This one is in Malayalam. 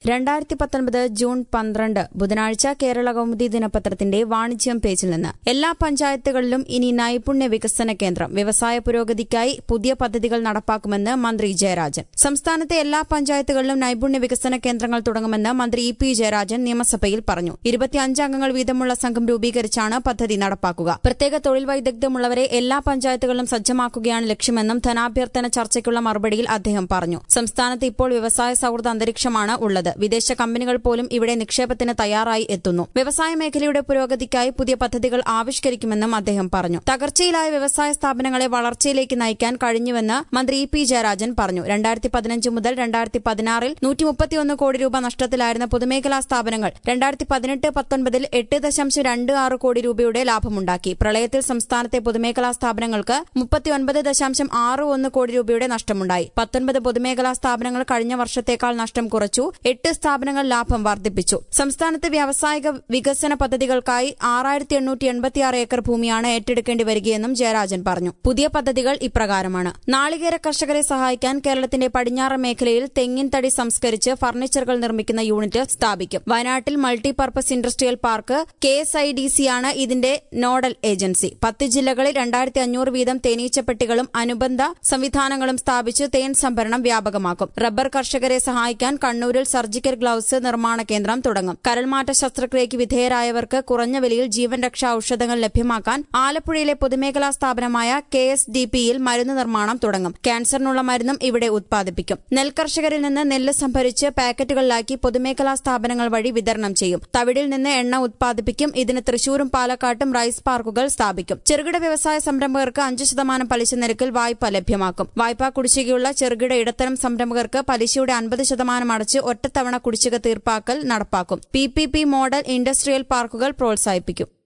രണ്ടായിരത്തി പത്തൊൻപത് ജൂൺ പന്ത്രണ്ട് ബുധനാഴ്ച കേരള കൗമുദി ദിനപത്രത്തിന്റെ വാണിജ്യം പേജിൽ നിന്ന് എല്ലാ പഞ്ചായത്തുകളിലും ഇനി നൈപുണ്യ വികസന കേന്ദ്രം വ്യവസായ പുരോഗതിക്കായി പുതിയ പദ്ധതികൾ നടപ്പാക്കുമെന്ന് മന്ത്രി ജയരാജൻ സംസ്ഥാനത്തെ എല്ലാ പഞ്ചായത്തുകളിലും നൈപുണ്യ വികസന കേന്ദ്രങ്ങൾ തുടങ്ങുമെന്ന് മന്ത്രി ഇ പി ജയരാജൻ നിയമസഭയിൽ പറഞ്ഞു ഇരുപത്തിയഞ്ച് അംഗങ്ങൾ വീതമുള്ള സംഘം രൂപീകരിച്ചാണ് പദ്ധതി നടപ്പാക്കുക പ്രത്യേക തൊഴിൽ വൈദഗ്ധ്യമുള്ളവരെ എല്ലാ പഞ്ചായത്തുകളിലും സജ്ജമാക്കുകയാണ് ലക്ഷ്യമെന്നും ധനാഭ്യർത്ഥന ചർച്ചയ്ക്കുള്ള മറുപടിയിൽ അദ്ദേഹം പറഞ്ഞു സംസ്ഥാനത്ത് ഇപ്പോൾ വ്യവസായ സൌഹൃദ അന്തരീക്ഷമാണ് ഉള്ളത് വിദേശ കമ്പനികൾ പോലും ഇവിടെ നിക്ഷേപത്തിന് തയ്യാറായി എത്തുന്നു വ്യവസായ മേഖലയുടെ പുരോഗതിക്കായി പുതിയ പദ്ധതികൾ ആവിഷ്കരിക്കുമെന്നും അദ്ദേഹം പറഞ്ഞു തകർച്ചയിലായ വ്യവസായ സ്ഥാപനങ്ങളെ വളർച്ചയിലേക്ക് നയിക്കാൻ കഴിഞ്ഞുവെന്ന് മന്ത്രി ഇ പി ജയരാജൻ പറഞ്ഞു രണ്ടായിരത്തി പതിനഞ്ച് മുതൽ രണ്ടായിരത്തി പതിനാറിൽ നൂറ്റി മുപ്പത്തിയൊന്ന് കോടി രൂപ നഷ്ടത്തിലായിരുന്ന പൊതുമേഖലാ സ്ഥാപനങ്ങൾ രണ്ടായിരത്തി പതിനെട്ട് പത്തൊൻപതിൽ എട്ട് ദശാംശം രണ്ട് ആറ് കോടി രൂപയുടെ ലാഭമുണ്ടാക്കി പ്രളയത്തിൽ സംസ്ഥാനത്തെ പൊതുമേഖലാ സ്ഥാപനങ്ങൾക്ക് മുപ്പത്തിയൊൻപത് ദശാംശം ആറ് ഒന്ന് കോടി രൂപയുടെ നഷ്ടമുണ്ടായി പത്തൊൻപത് പൊതുമേഖലാ സ്ഥാപനങ്ങൾ കഴിഞ്ഞ വർഷത്തേക്കാൾ നഷ്ടം കുറച്ചു എട്ട് സ്ഥാപനങ്ങൾ ലാഭം വർദ്ധിപ്പിച്ചു സംസ്ഥാനത്ത് വ്യാവസായിക വികസന പദ്ധതികൾക്കായി ആറായിരത്തി എണ്ണൂറ്റി എൺപത്തിയാറ് ഏക്കർ ഭൂമിയാണ് ഏറ്റെടുക്കേണ്ടി വരികയെന്നും ജയരാജൻ പറഞ്ഞു പുതിയ പദ്ധതികൾ ഇപ്രകാരമാണ് നാളികേര കർഷകരെ സഹായിക്കാൻ കേരളത്തിന്റെ പടിഞ്ഞാറൻ മേഖലയിൽ തെങ്ങിൻ തടി സംസ്കരിച്ച് ഫർണിച്ചറുകൾ നിർമ്മിക്കുന്ന യൂണിറ്റ് സ്ഥാപിക്കും വയനാട്ടിൽ multipurpose industrial park K S I D C ആണ് ഇതിന്റെ നോഡൽ ഏജൻസി പത്ത് ജില്ലകളിൽ രണ്ടായിരത്തി അഞ്ഞൂറ് വീതം തേനീച്ചപ്പെട്ടികളും അനുബന്ധ സംവിധാനങ്ങളും സ്ഥാപിച്ച് തേൻ സംഭരണം വ്യാപകമാക്കും റബ്ബർ കർഷകരെ സഹായിക്കാൻ കണ്ണൂരിൽ സർജിക്കൽ ഗ്ലൌസ് നിർമ്മാണ കേന്ദ്രം തുടങ്ങും കരൾമാറ്റ ശസ്ത്രക്രിയയ്ക്ക് വിധേയരായവർക്ക് കുറഞ്ഞ വിലയിൽ ജീവൻ രക്ഷാ ഔഷധങ്ങൾ ലഭ്യമാക്കാൻ ആലപ്പുഴയിലെ പൊതുമേഖലാ സ്ഥാപനമായ കെ എസ് ഡി പിയിൽ മരുന്ന് നിർമ്മാണം തുടങ്ങും ക്യാൻസറിനുള്ള മരുന്നും ഇവിടെ ഉത്പാദിപ്പിക്കും നെൽകർഷകരിൽ നിന്ന് നെല്ല് സംഭരിച്ച് പാക്കറ്റുകളിലാക്കി പൊതുമേഖലാ സ്ഥാപനങ്ങൾ വഴി വിതരണം ചെയ്യും തവിടിൽ നിന്ന് എണ്ണ ഉത്പാദിപ്പിക്കും ഇതിന് തൃശൂരും പാലക്കാട്ടും റൈസ് പാർക്കുകൾ സ്ഥാപിക്കും ചെറുകിട വ്യവസായ സംരംഭകർക്ക് അഞ്ച് ശതമാനം പലിശ നിരക്കിൽ വായ്പ ലഭ്യമാക്കും വായ്പാ കുടിശ്ശികയുള്ള ചെറുകിട ഇടത്തരം സംരംഭകർക്ക് പലിശയുടെ അൻപത് ശതമാനം അടച്ച് ഒറ്റത്തവണ കുടിശ്ശിക തീർപ്പാക്കൽ നടപ്പാക്കും P P P model industrial പാർക്കുകൾ പ്രോത്സാഹിപ്പിക്കും